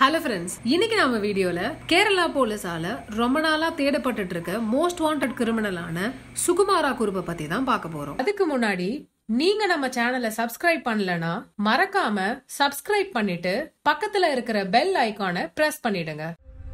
hello friends இன்னைக்கு நம்ம வீடியோல கேரளா போலீஸால ரொம்ப நாளா தேடப்பட்டுட்டு இருக்க மோஸ்ட் வாண்டட் கிரிமினலான சுகுமாரா குருப்பை பத்தி தான் பார்க்க போறோம் அதுக்கு முன்னாடி நீங்க நம்ம சேனலை சப்ஸ்கிரைப் பண்ணலனா மறக்காம சப்ஸ்கிரைப் பண்ணிட்டு பக்கத்துல இருக்கிற பெல் ஐகானை பிரஸ் பண்ணிடுங்க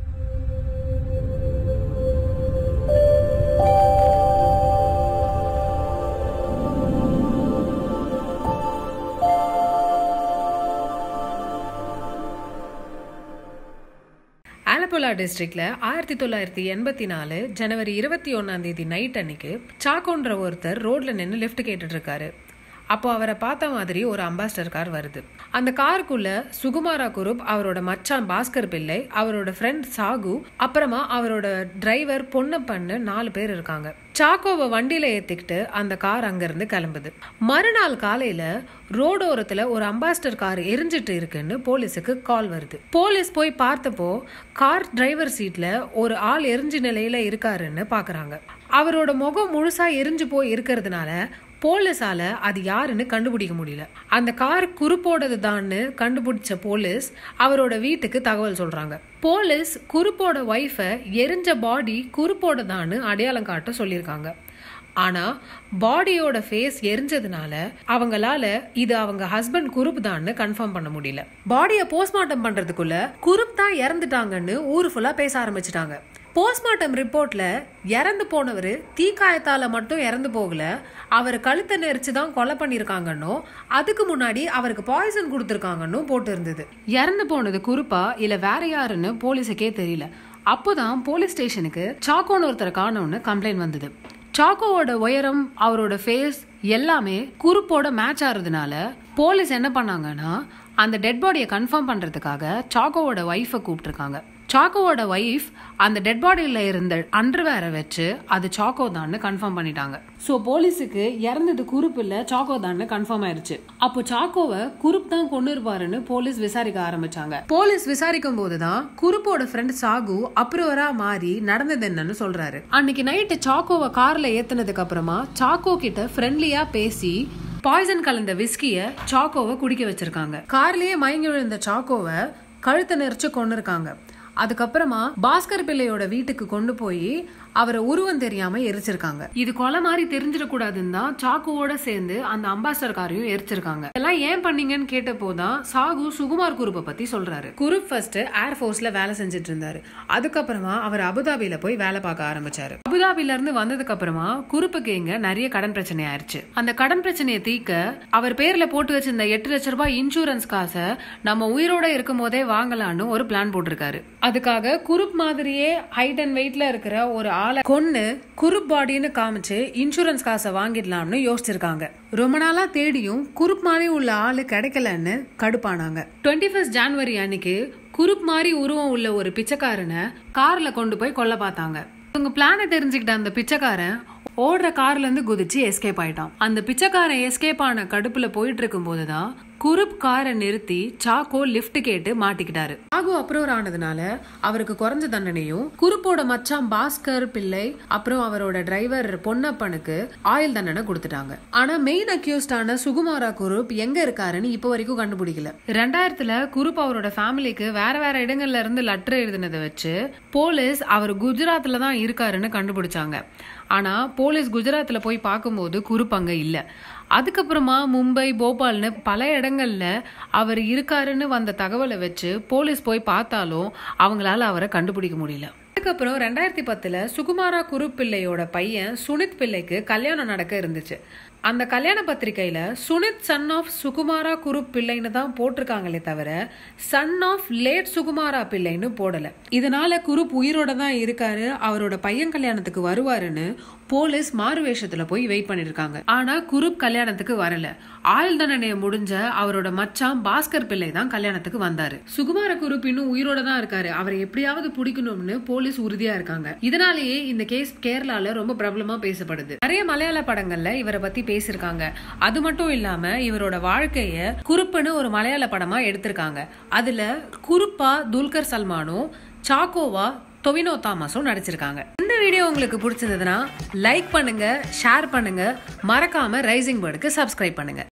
ஆலப்புழா டிஸ்ட்ரிக்ட்ல ஆயிரத்தி தொள்ளாயிரத்தி எண்பத்தி நாலு ஜனவரி இருபத்தி ஒன்னாம் தேதி நைட் அன்னைக்கு சாக்கோன்ற ஒருத்தர் ரோட்ல நின்று லிஃப்ட் கேட்டுட்டு இருக்காரு அப்போ அவரை பார்த்த மாதிரி ஒரு அம்பாஸ்டர் கார் வருது அந்த காருக்குள்ள சுகுமாரா குரூப் அவரோட மச்சான் பாஸ்கர் பிள்ளை அவரோட ஃப்ரெண்ட் சாகு அப்புறமா அவரோட டிரைவர் பொன்னப்பன்னு நாலு பேர் இருக்காங்க சாக்கோவை வண்டியில ஏத்திக்கிட்டு அந்த கார் அங்கிருந்து கிளம்புது மறுநாள் காலையில ரோடோரத்துல ஒரு அம்பாஸ்டர் கார் எரிஞ்சிட்டு இருக்குன்னு போலீஸுக்கு கால் வருது போலீஸ் போய் பார்த்தப்போ கார் டிரைவர் சீட்ல ஒரு ஆள் எரிஞ்ச நிலையில இருக்காருன்னு பாக்குறாங்க அவரோட முகம் முழுசா எரிஞ்சு போய் இருக்கிறதுனால போலீஸால அது யாருன்னு கண்டுபிடிக்க முடியல அந்த கார் குறுப்போடது தான்னு கண்டுபிடிச்ச போலீஸ் அவரோட வீட்டுக்கு தகவல் சொல்றாங்க போலீஸ் குறுப்போட ஒய்ஃபை எரிஞ்ச பாடி குறுப்போட தான்னு அடையாளம் காட்ட சொல்லியிருக்காங்க ஆனா பாடியோட ஃபேஸ் எரிஞ்சதுனால அவங்களால இது அவங்க ஹஸ்பண்ட் குரூப் தான்னு கன்ஃபார்ம் பண்ண முடியல பாடியை போஸ்ட்மார்ட்டம் பண்றதுக்குள்ள குரூப் தான் இறந்துட்டாங்கன்னு ஊர் ஃபுல்லா பேச ஆரம்பிச்சிட்டாங்க போஸ்ட்மார்ட்டம் ரிப்போர்ட்ல இறந்து போனவர் தீக்காயத்தால மட்டும் இறந்து போகல அவர் கழுத்தை நெரிச்சு தான் கொலை பண்ணிருக்காங்கன்னோ அதுக்கு முன்னாடி அவருக்கு பாய்சன் கொடுத்துருக்காங்கன்னு போட்டு இருந்தது இறந்து போனது குறுப்பா இல்ல வேற யாருன்னு போலீஸுக்கே தெரியல அப்போதான் போலீஸ் ஸ்டேஷனுக்கு சாக்கோன்னு ஒருத்தரை காணோன்னு கம்ப்ளைண்ட் வந்தது சாக்கோவோட உயரம் அவரோட ஃபேஸ் எல்லாமே குறுப்போட மேட்ச் ஆகிறதுனால போலீஸ் என்ன பண்ணாங்கன்னா அந்த டெட் பாடியை கன்ஃபார்ம் பண்ணுறதுக்காக சாக்கோவோட ஒய்ஃபை கூப்பிட்டுருக்காங்க சாக்கோவோட ஒய்ஃப் அந்த டெட் பாடியில் இருந்த அண்டர்வேரை வச்சு அது சாக்கோ தான்னு கன்ஃபார்ம் பண்ணிட்டாங்க ஸோ போலீஸுக்கு இறந்தது குரூப் இல்லை சாக்கோ தான்னு கன்ஃபார்ம் ஆயிருச்சு அப்போ சாக்கோவை குரூப் தான் கொண்டு இருப்பாருன்னு போலீஸ் விசாரிக்க ஆரம்பிச்சாங்க போலீஸ் விசாரிக்கும் போதுதான் குரூப்போட ஃப்ரெண்ட் சாகு அப்ரூவரா மாறி நடந்தது என்னன்னு சொல்றாரு அன்னைக்கு நைட்டு சாக்கோவை கார்ல ஏத்துனதுக்கு அப்புறமா சாக்கோ கிட்ட ஃப்ரெண்ட்லியா பேசி பாய்சன் கலந்த விஸ்கிய சாக்கோவை குடிக்க வச்சிருக்காங்க கார்லயே மயங்கி விழுந்த சாக்கோவை கழுத்தை நெரிச்சு கொண்டு இருக்காங்க அதுக்கப்புறமா பாஸ்கர் பிள்ளையோட வீட்டுக்கு கொண்டு போய் அவரை உருவம் தெரியாம எரிச்சிருக்காங்க இது கொலை மாதிரி தெரிஞ்சிடக்கூடாதுன்னு தான் சாக்குவோட சேர்ந்து அந்த அம்பாஸ்டர் காரையும் எரிச்சிருக்காங்க இதெல்லாம் ஏன் பண்ணீங்கன்னு கேட்ட போதான் சாகு சுகுமார் குரூப்பை பத்தி சொல்றாரு குரூப் ஃபர்ஸ்ட் ஏர்ஃபோர்ஸ்ல வேலை செஞ்சுட்டு இருந்தாரு அதுக்கப்புறமா அவர் அபுதாபியில போய் வேலை பார்க்க ஆரம்பிச்சாரு அபுதாபில இருந்து வந்ததுக்கு அப்புறமா குரூப்புக்கு இங்க நிறைய கடன் பிரச்சனை ஆயிருச்சு அந்த கடன் பிரச்சனையை தீர்க்க அவர் பேர்ல போட்டு வச்சிருந்த எட்டு லட்ச ரூபாய் இன்சூரன்ஸ் காசை நம்ம உயிரோட இருக்கும் போதே வாங்கலான்னு ஒரு பிளான் போட்டிருக்காரு அதுக்காக குரூப் மாதிரியே ஹைட் அண்ட் வெயிட்ல இருக்கிற ஒரு ஆளை கொன்னு குரூப் பாடின்னு காமிச்சு இன்சூரன்ஸ் காசை வாங்கிடலாம்னு யோசிச்சிருக்காங்க ரொம்ப நாளா தேடியும் குரூப் மாதிரி உள்ள ஆளு கிடைக்கலன்னு கடுப்பானாங்க டுவெண்ட்டி ஃபர்ஸ்ட் ஜான்வரி அன்னைக்கு குரூப் மாதிரி உருவம் உள்ள ஒரு பிச்சைக்காரனை கார்ல கொண்டு போய் கொல்ல பார்த்தாங்க இவங்க பிளானை தெரிஞ்சுக்கிட்ட அந்த பிச்சைக்காரன் ஓடுற கார்ல இருந்து குதிச்சு எஸ்கேப் ஆயிட்டான் அந்த பிச்சைக்காரன் எஸ்கேப் ஆன கடுப்புல போயிட்டு இருக்கும் போதுதான் குரூப் காரை நிறுத்தி சாக்கோ லிஃப்ட் கேட்டு மாட்டிக்கிட்டாரு சாகு அப்ரூவர் ஆனதுனால அவருக்கு குறைஞ்ச தண்டனையும் குரூப்போட மச்சான் பாஸ்கர் பிள்ளை அப்புறம் அவரோட டிரைவர் பொன்னப்பனுக்கு ஆயுள் தண்டனை கொடுத்துட்டாங்க ஆனா மெயின் அக்யூஸ்டான சுகுமாரா குரூப் எங்க இருக்காருன்னு இப்போ வரைக்கும் கண்டுபிடிக்கல ரெண்டாயிரத்துல குரூப் அவரோட ஃபேமிலிக்கு வேற வேற இடங்கள்ல இருந்து லெட்டர் எழுதினதை வச்சு போலீஸ் அவர் குஜராத்ல தான் இருக்காருன்னு கண்டுபிடிச்சாங்க ஆனா போலீஸ் குஜராத்ல போய் பார்க்கும்போது குரூப் அங்க இல்ல அதுக்கப்புறமா மும்பை போபால்னு பல இடங்கள்ல அவர் இருக்காருன்னு வந்த தகவலை வச்சு போலீஸ் போய் பார்த்தாலும் அவங்களால அவரை கண்டுபிடிக்க முடியல அதுக்கப்புறம் ரெண்டாயிரத்தி பத்துல சுகுமாரா குரு பிள்ளையோட பையன் சுனித் பிள்ளைக்கு கல்யாணம் நடக்க இருந்துச்சு அந்த கல்யாண பத்திரிகையில சுனித் சன் ஆஃப் சுகுமாரா குரு பிள்ளைன்னு தான் போட்டிருக்காங்களே தவிர சன் ஆஃப் லேட் சுகுமாரா பிள்ளைன்னு போடல இதனால குரூப் உயிரோட தான் இருக்காரு அவரோட பையன் கல்யாணத்துக்கு வருவாருன்னு போலீஸ் மாறு வேஷத்துல போய் வெயிட் பண்ணிருக்காங்க ஆனா குரூப் கல்யாணத்துக்கு வரல ஆயுள் தண்டனையை முடிஞ்ச அவரோட மச்சான் பாஸ்கர் பிள்ளை தான் கல்யாணத்துக்கு வந்தாரு சுகுமார குரூப் இன்னும் உயிரோட தான் இருக்காரு அவரை எப்படியாவது பிடிக்கணும்னு போலீஸ் உறுதியா இருக்காங்க இதனாலேயே இந்த கேஸ் கேரளால ரொம்ப பிரபலமா பேசப்படுது நிறைய மலையாள படங்கள்ல இவரை பத்தி பேசியிருக்காங்க அது மட்டும் இல்லாம இவரோட வாழ்க்கைய குறுப்புன்னு ஒரு மலையாள படமா எடுத்திருக்காங்க அதுல குறுப்பா துல்கர் சல்மானும் சாக்கோவா டொவினோ தாமஸும் நடிச்சிருக்காங்க இந்த வீடியோ உங்களுக்கு பிடிச்சிருந்ததுன்னா லைக் பண்ணுங்க ஷேர் பண்ணுங்க மறக்காம ரைசிங் பேர்டுக்கு சப்ஸ்கிரைப் பண்ணுங்க